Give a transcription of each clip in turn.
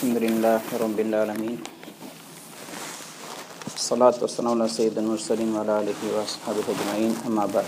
الحمد لله رب العالمين الصلاة والسلام على سيد المرسلين وعلى آله وأصحابه أجمعين أما بعد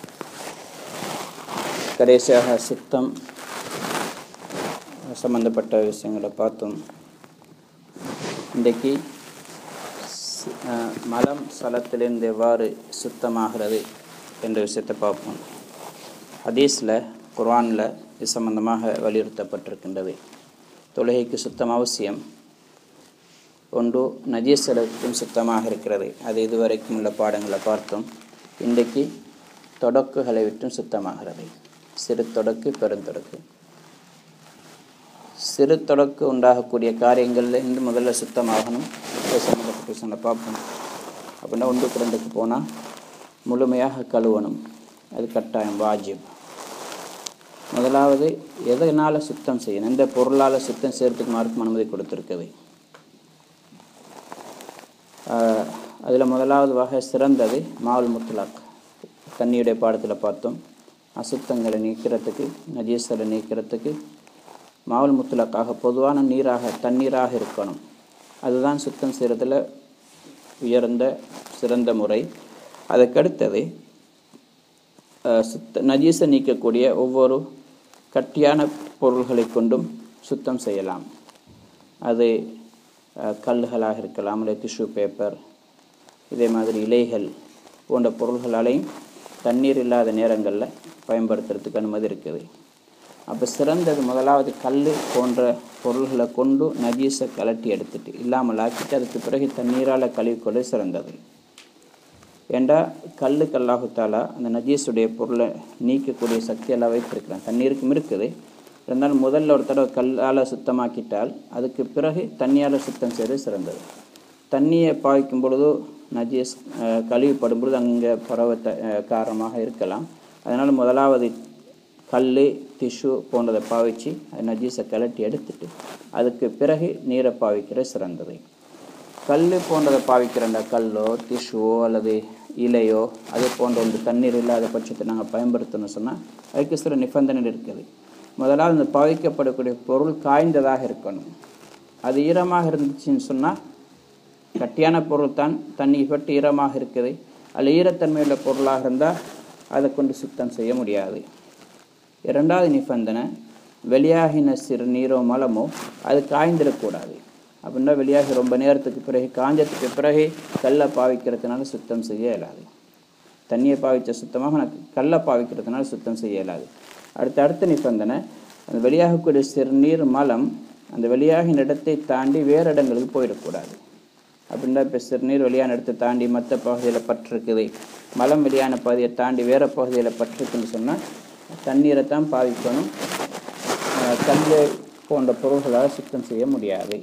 கடைசியாக சித்தம் சம்பந்தப்பட்ட விஷயங்களை பார்த்தோம் இன்றைக்கு சி- அஹ், மலம் சலத்திலிருந்து எவ்வாறு சுத்தமாகிறது என்ற விஷயத்தை பார்ப்போம் ஹதீஸில் குர்ஆனில் இது சம்பந்தமாக வலியுறுத்தப்பட்டிருக்கின்றது தொழுகைக்கு சுத்தம் அவசியம் ஒன்று நஜீசலத்தும் சுத்தமாக இருக்கிறது அது இதுவரைக்கும் உள்ள பாடங்களை பார்த்தோம் இன்றைக்கு தொடக்குகளை விட்டும் சுத்தமாகிறது சிறு தொடக்கு பெருந்தொடக்கு சிறு தொடக்கு உண்டாகக்கூடிய காரியங்கள்ல இருந்து முதல்ல சுத்தமாகணும் அது சம்மந்தப்பட்ட விஷயங்களை பார்ப்போம் அப்படின்னா ஒன்றுக்கு ரெண்டுக்கு போனால் முழுமையாக கழுவணும் அது கட்டாயம் வாஜிப் முதலாவது எதனால் சுத்தம் செய்யணும் எந்த பொருளால் சுத்தம் செய்யறதுக்கு மார்க்கும் அனுமதி கொடுத்துருக்குது அதில் முதலாவது வகை சிறந்தது மாவுல் முத்லாக் தண்ணியுடைய பாடத்தில் பார்த்தோம் அசுத்தங்களை நீக்கிறதுக்கு நஜீசலை நீக்கிறதுக்கு மாவுல் முத்துலக்காக பொதுவான நீராக தண்ணீராக இருக்கணும் அதுதான் சுத்தம் செய்கிறதுல உயர்ந்த சிறந்த முறை அதுக்கடுத்தது அஹ், சுத்த நஜீசை நீக்கக்கூடிய ஒவ்வொரு கட்டியான பொருள்களை கொண்டும் சுத்தம் செய்யலாம் அது அஹ், கல்லுகளாக இருக்கலாம் இல்லை டிஷ்யூ பேப்பர் இதே மாதிரி இலைகள் போன்ற பொருள்களாலையும் தண்ணீர் இல்லாத நேரங்களில் பயன்படுத்துறதுக்கு அனுமதி இருக்குது அப்போ சிறந்தது முதலாவது கல் போன்ற பொருள்களை கொண்டு நஜீஸை கலட்டி எடுத்துட்டு இல்லாமல் ஆக்கிட்டு அதுக்கு பிறகு தண்ணீரால் கழுவிக்கொள்ள சிறந்தது ஏண்டா கல்லுக்கு அல்லாஹுத்தாலா அந்த நஜீஸுடைய பொருளை நீக்கக்கூடிய சக்தியெல்லாம் வைத்திருக்கிறான் தண்ணீருக்கும் இருக்குது இருந்தாலும் முதல்ல ஒரு தடவை கல்லால் சுத்தமாக்கிட்டால் அதுக்கு பிறகு தண்ணியால் சுத்தம் செய்வது சிறந்தது தண்ணியை பாய்க்கும் பொழுதோ நஜீஸ் அஹ், கழுவிப்படும் பொழுது அங்கே பரவ த அஹ், காரணமாக இருக்கலாம் அதனால் முதலாவது கல் டிஷ்யூ போன்றதை பாவிச்சு அது நஜீஸை கலட்டி எடுத்துட்டு அதுக்கு பிறகு நீரை பாவிக்கிற சிறந்தது கல் போன்றதை பாவிக்கிறண்டா கல்லோ டிஷ்யூவோ அல்லது இலையோ அது போன்ற ஒன்று தண்ணீர் இல்லாத பட்சத்தை நாங்கள் பயன்படுத்தணும்னு சொன்னால் அதுக்கு சில நிபந்தனை இருக்குது முதலாவது இந்த பாவிக்கப்படக்கூடிய பொருள் காய்ந்ததாக இருக்கணும் அது ஈரமாக இருந்துச்சுன்னு சொன்னால் கட்டியான பொருள் தான் தண்ணி பட்டு ஈரமாக இருக்குது அதில் ஈரத்தன்மையுள்ள பொருளாக இருந்தால் அதை கொண்டு சுத்தம் செய்ய முடியாது இரண்டாவது நிபந்தனை வெளியாகின சிறு நீரோ மலமோ அது காய்ந்திடக்கூடாது அப்படின்னா வெளியாகி ரொம்ப நேரத்துக்கு பிறகு காஞ்சத்துக்கு பிறகு கல்லை பாவிக்கிறதுனால சுத்தம் செய்ய இயலாது தண்ணியை பாவிச்ச சுத்தமாக எனக்கு கல்லை பாவிக்கிறதுனால சுத்தம் செய்ய இயலாது அடுத்த அடுத்த நிபந்தனை அந்த வெளியாகக்கூடிய சிறுநீர் மலம் அந்த வெளியாகின இடத்தை தாண்டி வேறு இடங்களுக்கு போயிடக்கூடாது அப்படின்னா இப்போ சிறுநீர் வெளியான இடத்தை தாண்டி மற்ற பகுதியில் பட்டிருக்குது மலம் வெளியான பகுதியை தாண்டி வேறு பகுதியில் பட்டிருக்குன்னு சொன்னால் தண்ணீரை தான் பாவிக்கணும் அஹ் கல் போன்ற பொருள்களால் சுத்தம் செய்ய முடியாது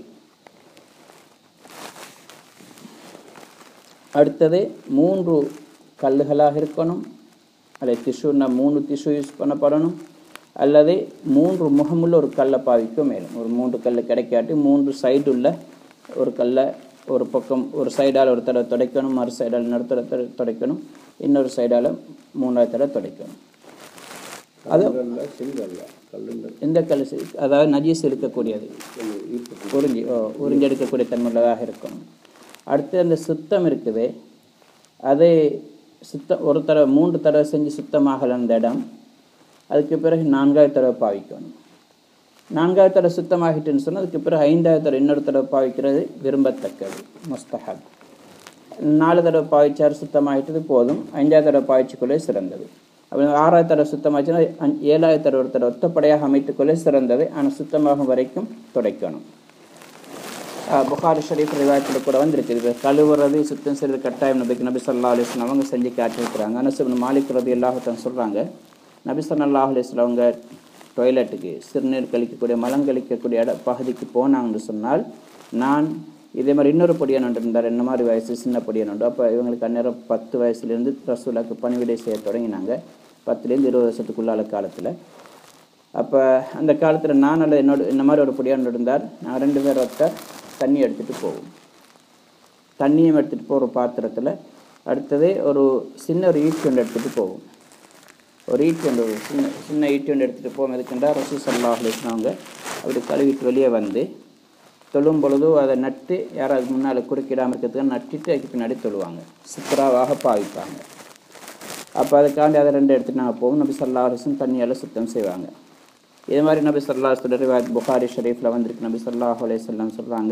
அடுத்தது மூன்று கல்லுகளாக இருக்கணும் அல்லது திசுன்னா மூணு திசு யூஸ் பண்ணப்படணும் அல்லது மூன்று முகமுள்ள ஒரு கல்லை பாவிக்க மேலும் ஒரு மூன்று கல் கிடைக்காட்டி மூன்று சைடு உள்ள ஒரு கல்லை ஒரு பக்கம் ஒரு சைடால் ஒரு தடவை துடைக்கணும் மறு சைடால் இன்னொரு தடவை துடைக்கணும் இன்னொரு சைடால் மூணாவது தடவை துடைக்கணும் அது எந்த கல் சி- அதாவது நஜீஸ் இருக்கக்கூடியது உறிஞ்சி ஓ உறிஞ்சி எடுக்கக்கூடிய தன்மையுள்ளதாக இருக்கணும் அடுத்து அந்த சுத்தம் இருக்குது அது சுத்தம் ஒரு தடவை மூன்று தடவை செஞ்சு சுத்தமாகல அந்த இடம் அதுக்கு பிறகு நான்காவது தடவை பாவிக்கணும் நான்காவது தடவை சுத்தமாகிட்டுன்னு சொன்னால் அதுக்கு பிறகு ஐந்தாவது தடவை இன்னொரு தடவை பாவிக்கிறது விரும்பத்தக்கது முஸ்தஹப் நாலு தடவை பாவிச்சார் சுத்தமாகிட்டது போதும் ஐந்தாவது தடவை பாவிச்சுக்கொள்ளே சிறந்தது அப்படி ஆறாவது தடவை சுத்தமாச்சுன்னா அஞ்- ஏழாவது தடவை ஒரு தடவை ஒத்தப்படையாக அமைத்துக்கொள்ளே சிறந்தது ஆனால் சுத்தமாகும் வரைக்கும் துடைக்கணும் அஹ் புகாரி ஷரீஃப் ரிவாயத்தில் கூட வந்திருக்குது இப்போ கழுவுறது சுத்தம் செய்வது கட்டாயம் நபிக்கு நபி சல்லா அலிஸ்லாம் அவங்க செஞ்சு காட்டியிருக்கிறாங்க அனசுபின் மாலிக் ரதி அல்லாஹத்தான் சொல்கிறாங்க நபி சல்லாஹ் அலிஸ்லாம் அவங்க டாய்லெட்டுக்கு சிறுநீர் கழிக்கக்கூடிய மலம் கழிக்கக்கூடிய இட பகுதிக்கு போனாங்கன்னு சொன்னால் நான் இதே மாதிரி இன்னொரு பொடியன் ஒன்று இருந்தார் என்ன மாதிரி வயசு சின்ன பொடியன் உண்டு அப்போ இவங்களுக்கு அந்நேரம் பத்து வயசுலேருந்து ரசூலாக்கு பணிவிடை செய்ய தொடங்கினாங்க பத்துலேருந்து இருபது வருஷத்துக்குள்ளான காலத்தில் அப்போ அந்த காலத்தில் நான் அல்லது என்னோட இந்த மாதிரி ஒரு பொடியான் இருந்தார் நான் ரெண்டு பேர் ஒருத்தர் தண்ணி எடுத்துகிட்டு போவோம் தண்ணியும் எடுத்துகிட்டு போகிற பாத்திரத்தில் அடுத்தது ஒரு சின்ன ஒரு ஈட்டி ஒன்று எடுத்துகிட்டு போவோம் ஒரு ஈட்டி ஒன்று ஒரு சின்ன சின்ன ஈட்டி ஒன்று எடுத்துகிட்டு போவோம் எதுக்குண்டா ரசூ சல்லாஹ் அவங்க அப்படி கழுவிட்டு வெளியே வந்து தொழும் பொழுது அதை நட்டு யாராவது முன்னால் குறுக்கிடாமல் இருக்கிறதுக்கு நட்டிட்டு அதுக்கு பின்னாடி தொழுவாங்க சுத்தராவாக பாவிப்பாங்க அப்போ அதுக்காண்டி அதை ரெண்டு எடுத்துட்டு நாங்கள் போவோம் நபி சல்லா அலிஸ்லம் தண்ணியால் சுத்தம் செய்வாங்க இதே மாதிரி நபி சல்லா ரிவாயத் புகாரி ஷரீஃபில் வந்திருக்கு நபி சல்லாஹ் அலையம் சொல்கிறாங்க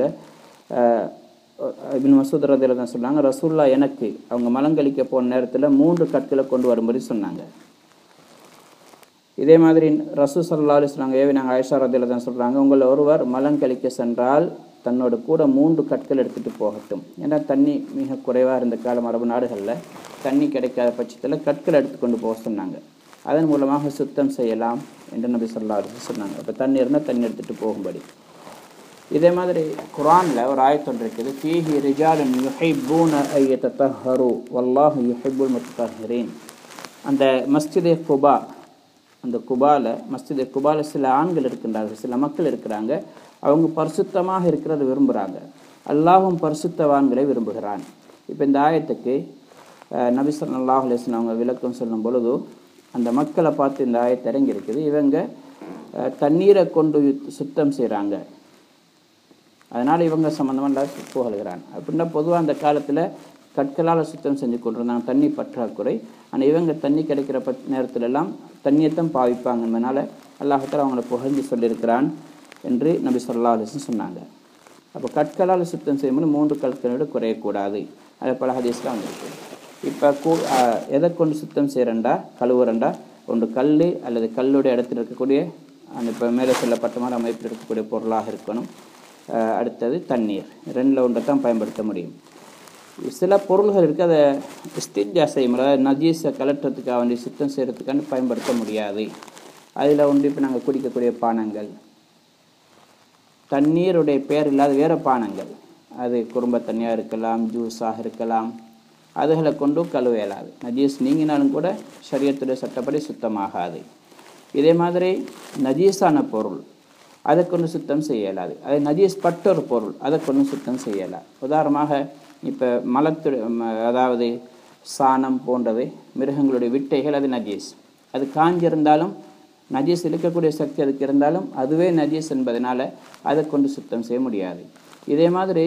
இபின் மசூத் ரதில் தான் சொல்கிறாங்க ரசூல்லா எனக்கு அவங்க மலங்கழிக்க போன நேரத்தில் மூன்று கற்களை கொண்டு வரும்படி சொன்னாங்க இதே மாதிரி ரசூ சல்லா அலிஸ்லாங்க ஏவி நாங்கள் ஆயிஷா ரதில் தான் சொல்கிறாங்க உங்களை ஒருவர் மலங்கழிக்க சென்றால் தன்னோட கூட மூன்று கற்கள் எடுத்துகிட்டு போகட்டும் ஏன்னா தண்ணி மிக குறைவாக இருந்த காலம் அரபு நாடுகளில் தண்ணி கிடைக்காத பட்சத்தில் கற்கள் எடுத்துக்கொண்டு போக சொன்னாங்க அதன் மூலமாக சுத்தம் செய்யலாம் என்று நபி சொல்லா சொன்னாங்க அப்போ தண்ணி இருந்தால் தண்ணி எடுத்துகிட்டு போகும்படி இதே மாதிரி குரானில் ஒரு ஆயத்தொன்று இருக்குது ஃபீஹி ரிஜாலுன் யுஹிப்பூன ஐயத்தஹரு வல்லாஹு யுஹிப்புல் முத்தஹரீன் அந்த மஸ்ஜிதே குபா அந்த குபால மஸ்ஜிதே குபால சில ஆண்கள் இருக்கின்றார்கள் சில மக்கள் இருக்கிறாங்க அவங்க பரிசுத்தமாக இருக்கிறத விரும்புகிறாங்க அல்லாஹும் பரிசுத்தவான்களை விரும்புகிறான் இப்போ இந்த ஆயத்துக்கு நபி சொல்லாஹ் அலிஸ்லாம் அவங்க விளக்கம் சொல்லும் பொழுது அந்த மக்களை பார்த்து இந்த ஆயத்தை இறங்கி இருக்குது இவங்க தண்ணீரை கொண்டு சுத்தம் செய்கிறாங்க அதனால் இவங்க சம்மந்தமாக புகழ்கிறான் அப்படின்னா பொதுவாக அந்த காலத்தில் கற்களால் சுத்தம் செஞ்சு கொண்டிருந்தாங்க தண்ணி பற்றாக்குறை ஆனால் இவங்க தண்ணி கிடைக்கிற பட் நேரத்துலலாம் தண்ணியைத்தான் பாவிப்பாங்கன்றதுனால அல்லாஹத்தில் அவங்கள புகழ்ந்து சொல்லியிருக்கிறான் என்று நபி சொல்லா அலிஸ்ன்னு சொன்னாங்க அப்போ கற்களால் சுத்தம் செய்யும்போது மூன்று கற்களோடு குறையக்கூடாது அது பல ஹதீஸ்லாம் வந்திருக்கு இப்போ கூ எதை கொண்டு சுத்தம் செய்கிறண்டா கழுவுறண்டா ஒன்று கல் அல்லது கல்லுடைய இடத்துல இருக்கக்கூடிய அந்த இப்போ மேலே சொல்லப்பட்ட மாதிரி அமைப்பில் இருக்கக்கூடிய பொருளாக இருக்கணும் அடுத்தது தண்ணீர் ரெண்டில் ஒன்றை தான் பயன்படுத்த முடியும் சில பொருள்கள் இருக்குது அதை ஸ்டிஜா செய்யும் அதாவது நஜீஸை கலட்டுறதுக்காக வேண்டி சுத்தம் செய்கிறதுக்காண்டி பயன்படுத்த முடியாது அதில் ஒன்று இப்போ நாங்கள் குடிக்கக்கூடிய பானங்கள் தண்ணீருடைய பேர் இல்லாத வேறு பானங்கள் அது குடும்ப தண்ணியாக இருக்கலாம் ஜூஸாக இருக்கலாம் அதுகளை கொண்டும் கழுவ இயலாது நஜீஸ் நீங்கினாலும் கூட சரியத்துடைய சட்டப்படி சுத்தமாகாது இதே மாதிரி நஜீஸான பொருள் அதை கொண்டு சுத்தம் செய்ய இயலாது அது நஜீஸ் பட்ட ஒரு பொருள் அதை கொண்டு சுத்தம் செய்யலாம் உதாரணமாக இப்போ மலத்து அதாவது சாணம் போன்றவை மிருகங்களுடைய விட்டைகள் அது நஜீஸ் அது காஞ்சிருந்தாலும் நஜீஸ் இருக்கக்கூடிய சக்தி அதுக்கு இருந்தாலும் அதுவே நஜீஸ் என்பதனால அதை கொண்டு சுத்தம் செய்ய முடியாது இதே மாதிரி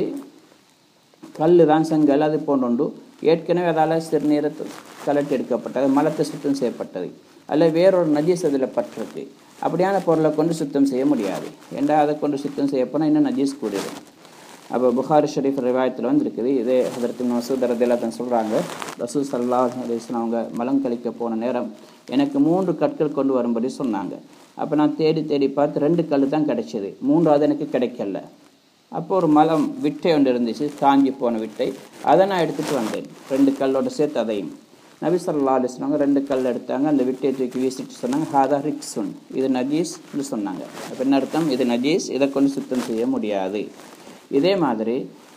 கல் தான் செங்கல் அது போன்றொன்று ஏற்கனவே அதால் சிறுநீரை கலட்டி எடுக்கப்பட்டது மலத்தை சுத்தம் செய்யப்பட்டது அல்ல வேறொரு நஜீஸ் அதில் பட்டிருக்கு அப்படியான பொருளை கொண்டு சுத்தம் செய்ய முடியாது ஏண்டா அதை கொண்டு சுத்தம் செய்யப்போனால் இன்னும் நஜீஸ் கூடிடும் அப்போ புகாரி ஷரீஃப் ரிவாயத்தில் வந்துருக்குது இதே அதற்கு மசூத் ரதில்லாத்தன் சொல்கிறாங்க ரசூ சல்லா அலிஸ்லாம் அவங்க மலம் கழிக்க போன நேரம் எனக்கு மூன்று கற்கள் கொண்டு வரும்படி சொன்னாங்க அப்போ நான் தேடி தேடி பார்த்து ரெண்டு கல் தான் கிடைச்சிது மூன்றாவது எனக்கு கிடைக்கல அப்போ ஒரு மலம் விட்டை ஒன்று இருந்துச்சு காஞ்சி போன விட்டை அதை நான் எடுத்துகிட்டு வந்தேன் ரெண்டு கல்லோட சேர்த்து அதையும் நபி சொல்லா அலிஸ்லாங்க ரெண்டு கல் எடுத்தாங்க அந்த விட்டையை தூக்கி வீசிட்டு சொன்னாங்க ஹாதா ரிக்ஸுன் இது நஜீஸ்னு சொன்னாங்க அப்போ என்ன அர்த்தம் இது நஜீஸ் இதை கொண்டு சுத்தம் செய்ய முடியாது இதே மாதிரி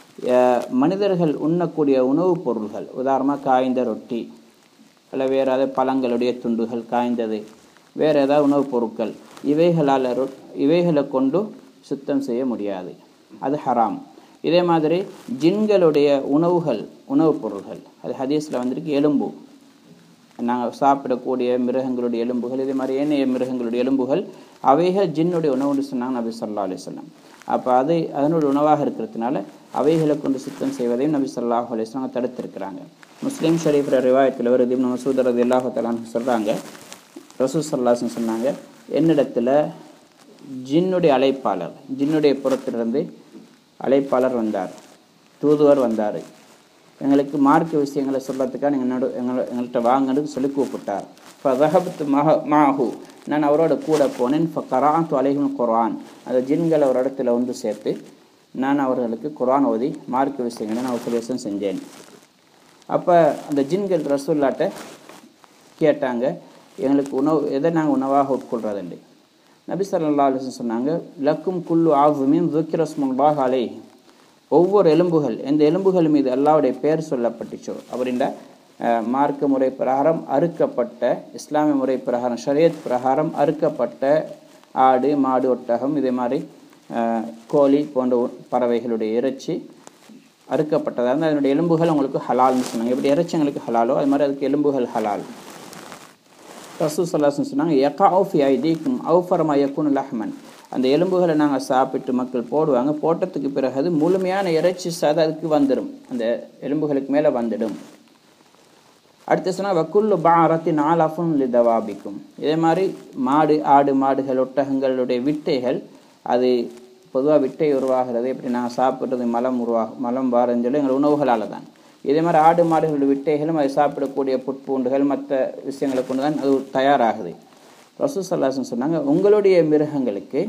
மனிதர்கள் உண்ணக்கூடிய உணவுப் பொருள்கள் உதாரணமாக காய்ந்த ரொட்டி அல்ல வேறு ஏதாவது பழங்களுடைய துண்டுகள் காய்ந்தது வேறு ஏதாவது உணவுப் பொருட்கள் இவைகளால் ரொ இவைகளை கொண்டு சுத்தம் செய்ய முடியாது அது ஹராம் இதே மாதிரி ஜின்களுடைய உணவுகள் உணவுப் பொருள்கள் அது ஹதீஸில் வந்திருக்கு எலும்பு நாங்கள் சாப்பிடக்கூடிய மிருகங்களுடைய எலும்புகள் இதே மாதிரி ஏனைய மிருகங்களுடைய எலும்புகள் அவைகள் ஜின்னுடைய உணவுன்னு சொன்னாங்க நபி சொல்லா அலிஸ்லாம் அப்போ அது அதனுடைய உணவாக இருக்கிறதுனால அவைகளை கொண்டு சுத்தம் செய்வதையும் நபி சொல்லாஹ் அலிஸ்லாம் தடுத்திருக்கிறாங்க முஸ்லீம் ஷரீஃப் ரிவாயத்தில் ஒரு திப்னு மசூத் ரதி அல்லாஹலான்னு சொல்கிறாங்க ரசூல் சல்லாஸ்ன்னு சொன்னாங்க என்னிடத்தில் ஜின்னுடைய அழைப்பாளர் ஜின்னுடைய புறத்திலிருந்து அழைப்பாளர் வந்தார் தூதுவர் வந்தார் எங்களுக்கு மார்க்க விஷயங்களை சொல்கிறதுக்காக நீங்கள் என்னோட எங்களை எங்கள்கிட்ட வாங்கன்னு சொல்லி கூப்பிட்டார் இப்போ ரஹபத்து மஹ மாஹு நான் அவரோட கூட போனேன் இப்போ கராத்து அலைஹும் குரான் அந்த ஜின்களை ஒரு இடத்துல ஒன்று சேர்த்து நான் அவர்களுக்கு குரான் ஓதி மார்க்க விஷயங்களை நான் உபதேசம் செஞ்சேன் அப்போ அந்த ஜின்கள் ரசூல்லாட்ட கேட்டாங்க எங்களுக்கு உணவு எதை நாங்கள் உணவாக உட்கொள்றதுண்டு நபி சல்லா அலிஸ்லம் சொன்னாங்க லக்கும் குல்லு ஆவுமின் துக்கிரஸ்முல்லாஹ் அலை ஒவ்வொரு எலும்புகள் எந்த எலும்புகள் மீது அல்லாவுடைய பெயர் சொல்லப்பட்டுச்சோ அப்படின்ற மார்க்க முறை பிரகாரம் அறுக்கப்பட்ட இஸ்லாமிய முறை பிரகாரம் ஷரியத் பிரகாரம் அறுக்கப்பட்ட ஆடு மாடு ஒட்டகம் இதே மாதிரி கோழி போன்ற பறவைகளுடைய இறைச்சி அறுக்கப்பட்டதாக இருந்தால் அதனுடைய எலும்புகள் உங்களுக்கு ஹலால்னு சொன்னாங்க எப்படி இறைச்சி எங்களுக்கு ஹலாலோ அது மாதிரி அதுக்கு எலும்புகள் ஹலால் ரசூ சல்லாஸ்னு சொன்னாங்க எக்கா அவுஃபி ஐதீக்கும் அவுஃபரமா யக்குன் லஹ்மன் அந்த எலும்புகளை நாங்கள் சாப்பிட்டு மக்கள் போடுவாங்க போட்டதுக்கு பிறகு அது முழுமையான இறைச்சி சதை அதுக்கு வந்துடும் அந்த எலும்புகளுக்கு மேலே வந்துடும் அடுத்து சொன்னால் வக்குல்லு பாரத்தின் ஆலாஃபும் லிதவாபிக்கும் இதே மாதிரி மாடு ஆடு மாடுகள் ஒட்டகங்களுடைய விட்டைகள் அது பொதுவாக விட்டை உருவாகிறது எப்படி நாங்கள் சாப்பிட்றது மலம் உருவாகும் மலம் வாரன்னு சொல்லி எங்கள் உணவுகளால் தான் இதே மாதிரி ஆடு மாடுகளுடைய விட்டைகளும் அது சாப்பிடக்கூடிய புட்பூண்டுகள் மற்ற விஷயங்களை கொண்டு தான் அது தயாராகுது ரசூ சல்லாசன் சொன்னாங்க உங்களுடைய மிருகங்களுக்கு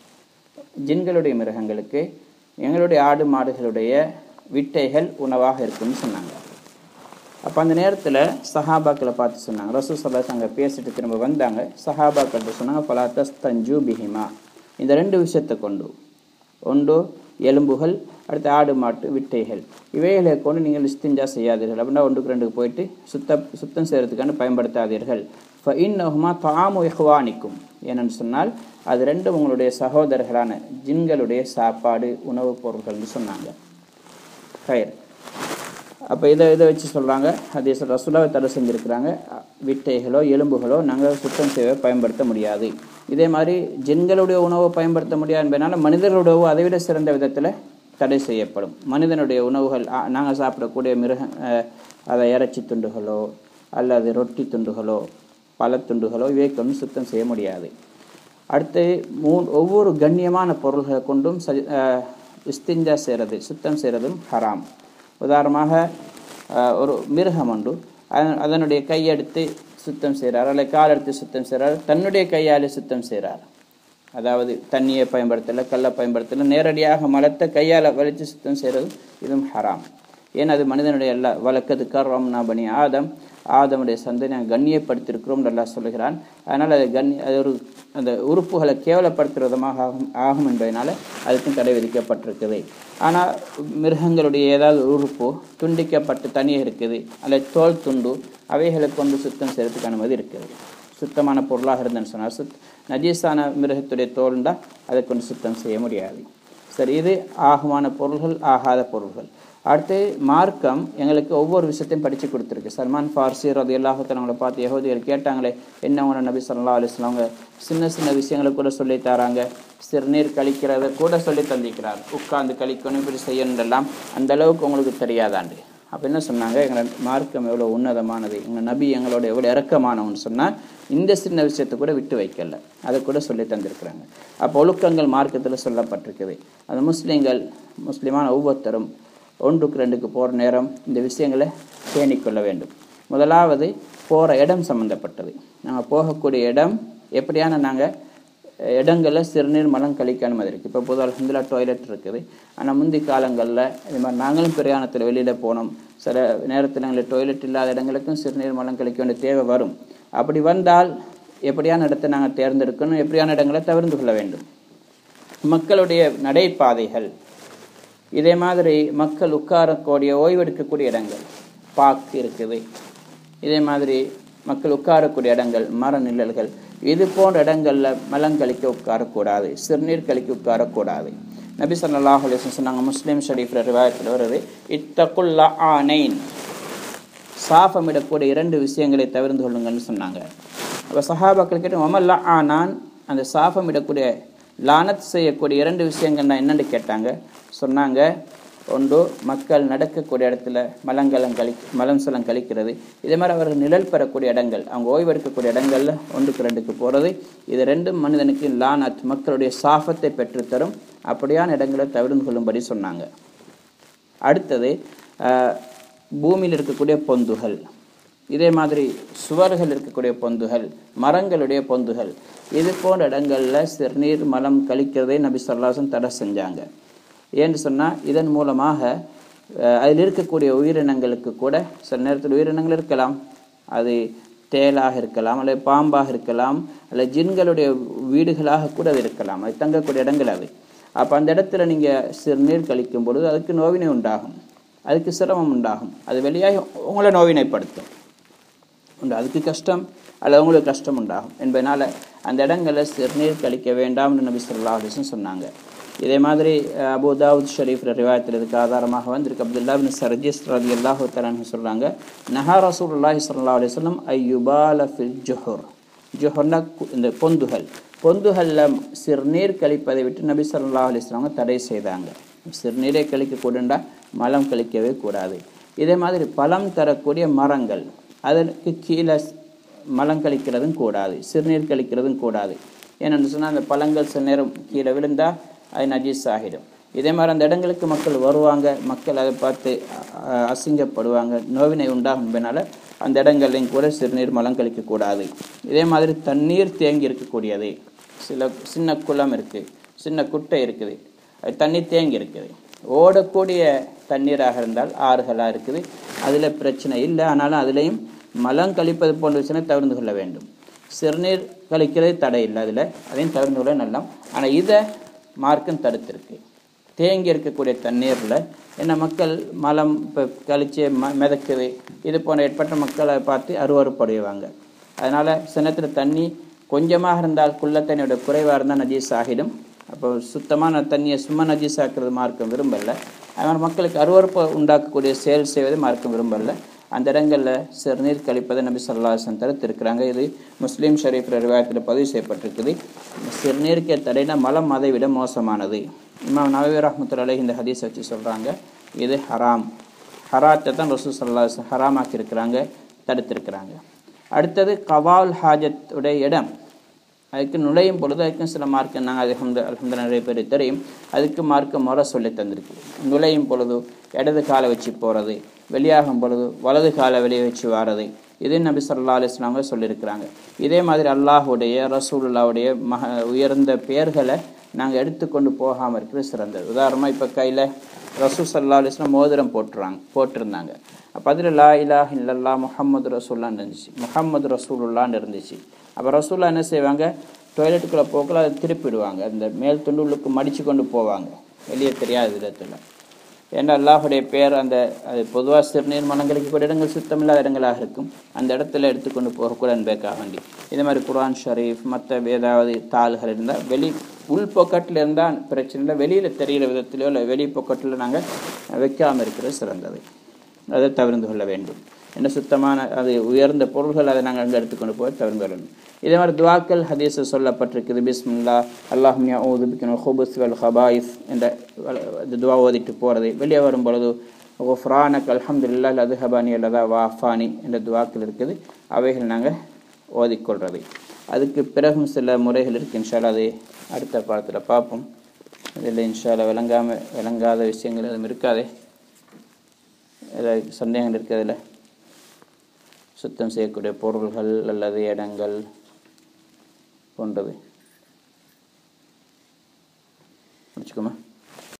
ஜின்களுடைய மிருகங்களுக்கு எங்களுடைய ஆடு மாடுகளுடைய விட்டைகள் உணவாக இருக்கும்னு சொன்னாங்க அப்போ அந்த நேரத்தில் சஹாபாக்களை பார்த்து சொன்னாங்க ரசூ சல்லாஸ் அங்கே பேசிட்டு திரும்ப வந்தாங்க சஹாபாக்கள் சொன்னாங்க பலா தஸ்தஞ்சு பிஹிமா இந்த ரெண்டு விஷயத்தை கொண்டு ஒன்று எலும்புகள் அடுத்து ஆடு மாட்டு விட்டைகள் இவைகளை கொண்டு நீங்கள் இஸ்திஞ்சா செய்யாதீர்கள் அப்படின்னா ஒன்றுக்கு ரெண்டுக்கு போயிட்டு சுத்த சுத்தம் செய்கிறதுக்கான பயன்படுத்தாதீர்கள் ஃப இன்னஹுமா தாமு இஹ்வானிக்கும் ஏனென்று சொன்னால் அது ரெண்டும் உங்களுடைய சகோதரர்களான ஜின்களுடைய சாப்பாடு உணவுப் பொருட்கள்னு சொன்னாங்க கயிறு அப்போ இதை இதை வச்சு சொல்கிறாங்க அதே சொல் ரசுலாவை தடை செஞ்சுருக்கிறாங்க விட்டைகளோ எலும்புகளோ நாங்கள் சுத்தம் செய்ய பயன்படுத்த முடியாது இதே மாதிரி ஜின்களுடைய உணவை பயன்படுத்த முடியாது என்பதனால மனிதர்களுடைய உணவு அதை விட சிறந்த விதத்தில் தடை செய்யப்படும் மனிதனுடைய உணவுகள் நாங்கள் சாப்பிடக்கூடிய மிருக அதை இறைச்சி துண்டுகளோ அல்லது ரொட்டி துண்டுகளோ பழத்துண்டுகளோ இவை கொண்டு சுத்தம் செய்ய முடியாது அடுத்து மூ ஒவ்வொரு கண்ணியமான பொருள்களை கொண்டும் ச இஸ்திஞ்சா செய்கிறது சுத்தம் செய்கிறதும் ஹராம் உதாரணமாக ஒரு மிருகம் உண்டு அதனுடைய கையெடுத்து சுத்தம் செய்கிறார் அல்லது கால் எடுத்து சுத்தம் செய்கிறார் தன்னுடைய கையால் சுத்தம் செய்கிறார் அதாவது தண்ணியை பயன்படுத்தலை கல்லை பயன்படுத்தலை நேரடியாக மலத்தை கையால் வலித்து சுத்தம் செய்கிறது இதுவும் ஹராம் ஏன் அது மனிதனுடைய எல்லா வழக்கது கர்வம் பனி ஆதம் ஆதமுடைய சந்தனை கண்ணியப்படுத்தியிருக்கிறோம் நல்லா சொல்லுகிறான் அதனால் அது கண்ணி அது ஒரு அந்த உறுப்புகளை கேவலப்படுத்துகிற விதமாக ஆகும் ஆகும் என்பதனால அதுக்கும் தடை விதிக்கப்பட்டிருக்குது ஆனால் மிருகங்களுடைய ஏதாவது உறுப்பு துண்டிக்கப்பட்டு தனியாக இருக்குது அல்லது தோல் துண்டு அவைகளை கொண்டு சுத்தம் செய்கிறதுக்கு அனுமதி இருக்குது சுத்தமான பொருளாக இருந்தேன்னு சொன்னால் சுத் நஜீஸான மிருகத்துடைய தோல்ண்டா அதை கொண்டு சுத்தம் செய்ய முடியாது சரி இது ஆகுமான பொருள்கள் ஆகாத பொருள்கள் அடுத்து மார்க்கம் எங்களுக்கு ஒவ்வொரு விஷயத்தையும் படித்து கொடுத்துருக்கு சல்மான் ஃபார்சி ரது எல்லாத்தையும் அவங்கள பார்த்து யகோதிகள் கேட்டாங்களே என்ன அவங்க நபி சொல்லா அலிஸ்லாம் அவங்க சின்ன சின்ன விஷயங்களை கூட சொல்லி தராங்க சிறுநீர் கழிக்கிறத கூட சொல்லி தந்திக்கிறார் உட்கார்ந்து கழிக்கணும் இப்படி செய்யணுன்றெல்லாம் அந்த அளவுக்கு உங்களுக்கு தெரியாதாண்டு அப்போ என்ன சொன்னாங்க எங்களை மார்க்கம் எவ்வளோ உன்னதமானது எங்கள் நபி எங்களோட எவ்வளோ இறக்கமானவன்னு சொன்னால் இந்த சின்ன விஷயத்தை கூட விட்டு வைக்கல அதை கூட சொல்லி தந்திருக்கிறாங்க அப்போ ஒழுக்கங்கள் மார்க்கத்தில் சொல்லப்பட்டிருக்குது அந்த முஸ்லீம்கள் முஸ்லீமான ஒவ்வொருத்தரும் ஒன்றுக்கு ரெண்டுக்கு போகிற நேரம் இந்த விஷயங்களை பேணிக்கொள்ள வேண்டும் முதலாவது போகிற இடம் சம்மந்தப்பட்டது நாங்கள் போகக்கூடிய இடம் எப்படியான நாங்கள் இடங்களில் சிறுநீர் மலம் கழிக்க அனுமதி இருக்குது இப்போ பொதுவாக அலமதுல்லா டாய்லெட் இருக்குது ஆனால் முந்தி காலங்களில் இது மாதிரி நாங்களும் பிரயாணத்தில் வெளியில் போனோம் சில நேரத்தில் எங்களுக்கு டாய்லெட் இல்லாத இடங்களுக்கும் சிறுநீர் மலம் கழிக்க வேண்டிய தேவை வரும் அப்படி வந்தால் எப்படியான இடத்தை நாங்கள் தேர்ந்தெடுக்கணும் எப்படியான இடங்களை தவிர்த்து கொள்ள வேண்டும் மக்களுடைய நடைபாதைகள் இதே மாதிரி மக்கள் உட்காரக்கூடிய ஓய்வெடுக்கக்கூடிய இடங்கள் பார்க் இருக்குது இதே மாதிரி மக்கள் உட்காரக்கூடிய இடங்கள் மர நிழல்கள் இது போன்ற இடங்களில் மலம் கழிக்க உட்காரக்கூடாது சிறுநீர் கழிக்க உட்காரக்கூடாது நபி சல்லாஹ் அலிஸ்லம் சொன்னாங்க முஸ்லீம் ஷரீஃப் ரிவாயத்தில் வருது இத்தகுல்லா ஆனைன் சாபமிடக்கூடிய இரண்டு விஷயங்களை தவிர்த்து கொள்ளுங்கள்னு சொன்னாங்க அப்போ சஹாபாக்கள் கேட்டு ஒமல்லா ஆனான் அந்த சாபமிடக்கூடிய லானத் செய்யக்கூடிய இரண்டு விஷயங்கள்னா என்னென்னு கேட்டாங்க சொன்னாங்க ஒன்று மக்கள் நடக்கக்கூடிய இடத்துல மலங்கலம் கழி மலம் சலம் கழிக்கிறது இதே மாதிரி அவர்கள் நிழல் பெறக்கூடிய இடங்கள் அவங்க ஓய்வெடுக்கக்கூடிய இடங்களில் ஒன்றுக்கு ரெண்டுக்கு போகிறது இது ரெண்டும் மனிதனுக்கு லானத் மக்களுடைய சாபத்தை பெற்றுத்தரும் அப்படியான இடங்களை தவிர்த்து கொள்ளும்படி சொன்னாங்க அடுத்தது பூமியில் இருக்கக்கூடிய பொந்துகள் இதே மாதிரி சுவர்கள் இருக்கக்கூடிய பொந்துகள் மரங்களுடைய பொந்துகள் இது போன்ற இடங்களில் சிறுநீர் மலம் கழிக்கிறதை நபி சொல்லாசன் தடை செஞ்சாங்க ஏன்னு சொன்னால் இதன் மூலமாக அதில் இருக்கக்கூடிய உயிரினங்களுக்கு கூட சில நேரத்தில் உயிரினங்கள் இருக்கலாம் அது தேலாக இருக்கலாம் அல்லது பாம்பாக இருக்கலாம் அல்லது ஜின்களுடைய வீடுகளாக கூட அது இருக்கலாம் அது தங்கக்கூடிய இடங்கள் அது அப்போ அந்த இடத்துல நீங்கள் சிறுநீர் கழிக்கும் பொழுது அதுக்கு நோவினை உண்டாகும் அதுக்கு சிரமம் உண்டாகும் அது வெளியாகி உங்களை நோவினைப்படுத்தும் உண்டு அதுக்கு கஷ்டம் அல்லது உங்களுக்கு கஷ்டம் உண்டாகும் என்பதனால் அந்த இடங்களில் சிறுநீர் கழிக்க வேண்டாம்னு நபி சொல்லா அலிஸ்லம் சொன்னாங்க இதே மாதிரி அபு தாவூத் ஷரீஃப் ரிவாயத்தில் இதுக்கு ஆதாரமாக வந்திருக்கு அப்துல்லா பின் சர்ஜிஸ் ரதி அல்லாஹு தலான்னு சொல்கிறாங்க நஹா ரசூல் அல்லாஹி சல்லா அலிஸ்லம் ஐயுபால ஃபில் ஜுஹூர் ஜுஹர்னா இந்த பொந்துகள் பொந்துகளில் சிறுநீர் கழிப்பதை விட்டு நபி ஸல்லல்லாஹு அலைஹி வஸல்லம் தடை செய்தாங்க சிறுநீரை கழிக்கக்கூடண்டா மலம் கழிக்கவே கூடாது இதே மாதிரி பழம் தரக்கூடிய மரங்கள் அதற்கு கீழே மலம் கழிக்கிறதும் கூடாது சிறுநீர் கழிக்கிறதும் கூடாது ஏன்னு சொன்னால் அந்த பழங்கள் சில நேரம் கீழே விழுந்தால் அது நஜீஸ் ஆகிடும் இதே மாதிரி அந்த இடங்களுக்கு மக்கள் வருவாங்க மக்கள் அதை பார்த்து அஹ், அசிங்கப்படுவாங்க நோவினை உண்டாகும் என்பதனால அந்த இடங்கள்லையும் கூட சிறுநீர் மலம் கழிக்கக்கூடாது இதே மாதிரி தண்ணீர் தேங்கி இருக்கக்கூடியது சில சின்ன குளம் இருக்குது சின்ன குட்டை இருக்குது அது தண்ணி தேங்கி இருக்குது ஓடக்கூடிய தண்ணீராக இருந்தால் ஆறுகளாக இருக்குது அதில் பிரச்சனை இல்லை ஆனாலும் அதுலேயும் மலம் கழிப்பது போன்ற விஷயம் தவிர்த்து கொள்ள வேண்டும் சிறுநீர் கழிக்கிறது தடை இல்லை அதில் அதையும் தவிர்த்து கொள்ள நல்லா ஆனால் இதை மார்க்கம் தடுத்திருக்கு தேங்கி இருக்கக்கூடிய தண்ணீரில் என்ன மக்கள் மலம் இப்போ கழிச்சு ம மிதக்குது இது போன்ற ஏற்பட்ட மக்களை பார்த்து அருவறுப்படைவாங்க அதனால் சின்னத்தில் தண்ணி கொஞ்சமாக இருந்தால் குள்ள தண்ணியோட குறைவாக இருந்தால் நஜீஸ் ஆகிடும் அப்போ சுத்தமான தண்ணியை சும்மா நஜீஸ் ஆக்குறது மார்க்கம் விரும்பல அதனால் மக்களுக்கு அருவறுப்பை உண்டாக்கக்கூடிய செயல் செய்வதை மார்க்கம் விரும்பல அந்த இடங்களில் சிறுநீர் கழிப்பதை நபி சொல்லாசன் தடுத்திருக்கிறாங்க இது முஸ்லீம் ஷரீஃப் ரிவாயத்தில் பதிவு செய்யப்பட்டிருக்குது சிறுநீருக்கே தடைனா மலம் அதை விட மோசமானது இமாம் நவீ ரஹமத்துல்லாஹி இந்த ஹதீஸ் வச்சு சொல்கிறாங்க இது ஹராம் ஹராத்தை தான் ரசூல் சல்லா ஹராமாக்கி இருக்கிறாங்க தடுத்திருக்கிறாங்க அடுத்தது கவால் ஹாஜத் உடைய இடம் அதுக்கு நுழையும் பொழுது அதுக்கும் சில மார்க்கம் நாங்கள் அது அல்ஹம்து அல்ஹம்து நிறைய பேர் தெரியும் அதுக்கு மார்க்க முறை சொல்லி தந்திருக்கு நுழையும் பொழுது இடது காலை வச்சு போகிறது வெளியாகும் பொழுது வலது காலை வெளியே வச்சு வாரது இதே நபி சல்லா அலிஸ்லாங்க சொல்லியிருக்கிறாங்க இதே மாதிரி அல்லாஹுடைய ரசூலுல்லாவுடைய மக உயர்ந்த பெயர்களை நாங்கள் எடுத்துக்கொண்டு போகாமல் இருக்கிறது சிறந்தது உதாரணமாக இப்போ கையில் ரசூல் சல்லா அலிஸ்லாம் மோதிரம் போட்டுறாங்க போட்டிருந்தாங்க அப்போ அதில் லா இலாஹ் இல்லல்லா முஹம்மது ரசூல்லான்னு இருந்துச்சு முஹம்மது ரசூலுல்லான்னு இருந்துச்சு அப்போ ரசூல்லா என்ன செய்வாங்க டாய்லெட்டுக்குள்ளே போக்கில் அதை திருப்பிடுவாங்க அந்த மேல் துண்டு உள்ளுக்கு மடித்து கொண்டு போவாங்க வெளியே தெரியாத விதத்தில் ஏன்னா அல்லாஹுடைய பேர் அந்த அது பொதுவாக சிறுநீர் மலங்களுக்கு கூட இடங்கள் சுத்தமில்லாத இடங்களாக இருக்கும் அந்த இடத்துல எடுத்துக்கொண்டு போகக்கூட என்பதற்காக வேண்டி இதே மாதிரி குர்ஆன் ஷரீஃப் மற்ற ஏதாவது தாள்கள் இருந்தால் வெளி உள் பொக்கெட்டில் இருந்தால் பிரச்சனை இல்லை வெளியில் தெரிகிற விதத்திலோ இல்லை வெளி பொக்கெட்டில் நாங்கள் வைக்காமல் இருக்கிறது சிறந்தது அதை தவிர்த்து கொள்ள வேண்டும் என்ன சுத்தமான அது உயர்ந்த பொருள்கள் அதை நாங்கள் அங்கே எடுத்துக்கொண்டு போய் தவிர்த்து கொள்ளணும் இதே மாதிரி துவாக்கள் ஹதீஸ் சொல்லப்பட்டிருக்குது பிஸ்மில்லா அல்லாஹும் யஊது பிக்கணும் ஹுபுஸ் வல் ஹபாயிஸ் என்ற இந்த துவா ஓதிட்டு போகிறது வெளியே வரும் பொழுது ஒஃப்ரானக் அல்ஹம்துல்லா அது ஹபானி அல்லதா வாஃபானி என்ற துவாக்கள் இருக்குது அவைகள் நாங்கள் ஓதிக்கொள்வது அதுக்கு பிறகும் சில முறைகள் இருக்குது இன்ஷால்லா அதை அடுத்த பாடத்தில் பார்ப்போம் இதில் இன்ஷால்லா விளங்காமல் விளங்காத விஷயங்கள் எதுவும் இருக்காதே ஏதாவது சந்தேகங்கள் இருக்கிறதுல சுத்தம் செய்யக்கூடிய பொருள்கள் அல்லது இடங்கள் போன்றது முடிச்சுக்கோமா